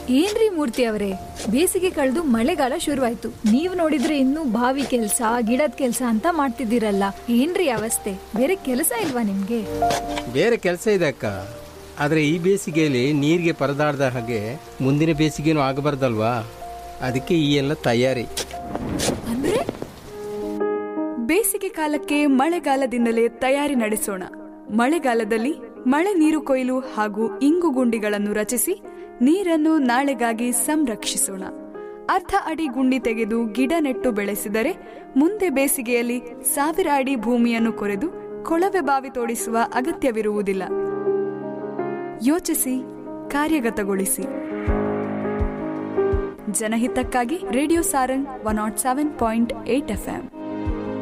ಏನ್ರಿ ಮೂರ್ತಿ ಅವರೇ ಬೇಸಿಗೆ ಕಳೆದು ಮಳೆಗಾಲ ಶುರುವಾಯ್ತು ನೀವ್ ನೋಡಿದ್ರೆ ಇನ್ನೂ ಬಾವಿ ಕೆಲ್ಸ ಗಿಡದ ಕೆಲ್ಸ ಅಂತ ಮಾಡ್ತಿದ್ದೀರಲ್ಲ ಏನ್ರಿ ಅವಸ್ಥೆ ಬೇರೆ ಕೆಲಸ ಇಲ್ವಾ ನಿಮ್ಗೆ ಬೇರೆ ಕೆಲಸ ಇದೆ ಅಕ್ಕ ಆದರೆ ಈ ಬೇಸಿಗೆಯಲ್ಲಿ ನೀರಿಗೆ ಪರದಾಡ್ದ ಹಾಗೆ ಮುಂದಿನ ಬೇಸಿಗೆನೂ ಆಗಬಾರ್ದಲ್ವಾ ಅದಕ್ಕೆ ಈ ಎಲ್ಲ ತಯಾರಿ ಅಂದ್ರೆ ಬೇಸಿಗೆ ಕಾಲಕ್ಕೆ ಮಳೆಗಾಲದಿಂದಲೇ ತಯಾರಿ ನಡೆಸೋಣ ಮಳೆಗಾಲದಲ್ಲಿ ಮಳೆ ನೀರು ಕೊಯ್ಲು ಹಾಗೂ ಇಂಗು ಗುಂಡಿಗಳನ್ನು ರಚಿಸಿ ನೀರನ್ನು ನಾಳೆಗಾಗಿ ಸಂರಕ್ಷಿಸೋಣ ಅರ್ಧ ಅಡಿ ಗುಂಡಿ ತೆಗೆದು ಗಿಡ ನೆಟ್ಟು ಬೆಳೆಸಿದರೆ ಮುಂದೆ ಬೇಸಿಗೆಯಲ್ಲಿ ಸಾವಿರ ಅಡಿ ಭೂಮಿಯನ್ನು ಕೊರೆದು ಕೊಳವೆ ಬಾವಿ ತೋಡಿಸುವ ಅಗತ್ಯವಿರುವುದಿಲ್ಲ ಯೋಚಿಸಿ ಕಾರ್ಯಗತಗೊಳಿಸಿ ಜನಹಿತಕ್ಕಾಗಿ radio Sarang one not seven point eight FM